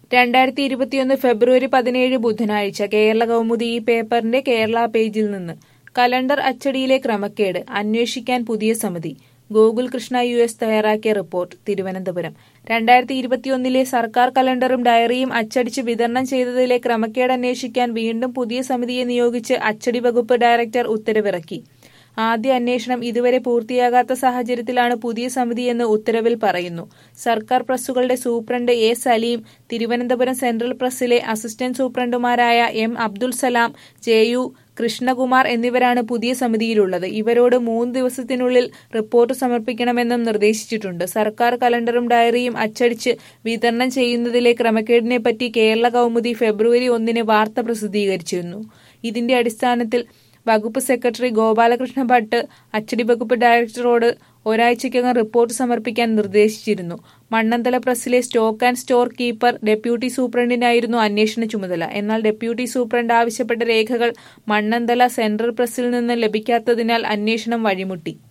രണ്ടായിരത്തി ഇരുപത്തിയൊന്ന് ഫെബ്രുവരി പതിനേഴ് ബുധനാഴ്ച കേരള കൗമുദി ഈ പേപ്പറിന്റെ കേരള പേജിൽ നിന്ന് കലണ്ടർ അച്ചടിയിലെ ക്രമക്കേട് അന്വേഷിക്കാൻ പുതിയ സമിതി ഗോകുൽ കൃഷ്ണ യു എസ് തയ്യാറാക്കിയ റിപ്പോർട്ട് തിരുവനന്തപുരം രണ്ടായിരത്തി ഇരുപത്തിയൊന്നിലെ സർക്കാർ കലണ്ടറും ഡയറിയും അച്ചടിച്ച് വിതരണം ചെയ്തതിലെ ക്രമക്കേട് അന്വേഷിക്കാൻ വീണ്ടും പുതിയ സമിതിയെ നിയോഗിച്ച് അച്ചടി വകുപ്പ് ഡയറക്ടർ ഉത്തരവിറക്കി ആദ്യ അന്വേഷണം ഇതുവരെ പൂർത്തിയാകാത്ത സാഹചര്യത്തിലാണ് പുതിയ സമിതിയെന്ന് ഉത്തരവിൽ പറയുന്നു സർക്കാർ പ്രസ്സുകളുടെ superintendent A Saleem Thiruvananthapuram central പ്രസ്സിലെ അസിസ്റ്റന്റ് സൂപ്രണ്ടുമാരായ M Abdul Salam J U Krishnakumar എന്നിവരാണ് പുതിയ സമിതിയിലുള്ളത് ഇവരോട് മൂന്ന് ദിവസത്തിനുള്ളിൽ റിപ്പോർട്ട് സമർപ്പിക്കണമെന്നും നിർദ്ദേശിച്ചിട്ടുണ്ട് സർക്കാർ കലണ്ടറും ഡയറിയും അച്ചടിച്ച് വിതരണം ചെയ്യുന്നതിലെ ക്രമക്കേടിനെപ്പറ്റി കേരള കൗമുദി ഫെബ്രുവരി ഒന്നിന് വാർത്ത പ്രസിദ്ധീകരിച്ചിരുന്നു ഇതിന്റെ അടിസ്ഥാനത്തിൽ വകുപ്പ് സെക്രട്ടറി ഗോപാലകൃഷ്ണ ഭട്ട് അച്ചടി വകുപ്പ് ഡയറക്ടറോട് ഒരാഴ്ചയ്ക്കകം റിപ്പോർട്ട് സമർപ്പിക്കാൻ നിർദ്ദേശിച്ചിരുന്നു മണ്ണന്തല പ്രസ്സിലെ stock and store keeper deputy സൂപ്രണ്ടിനായിരുന്നു അന്വേഷണ ചുമതല എന്നാൽ ഡെപ്യൂട്ടി സൂപ്രണ്ട് ആവശ്യപ്പെട്ട രേഖകൾ മണ്ണന്തല സെൻട്രൽ പ്രസ്സിൽ നിന്ന് ലഭിക്കാത്തതിനാൽ അന്വേഷണം വഴിമുട്ടി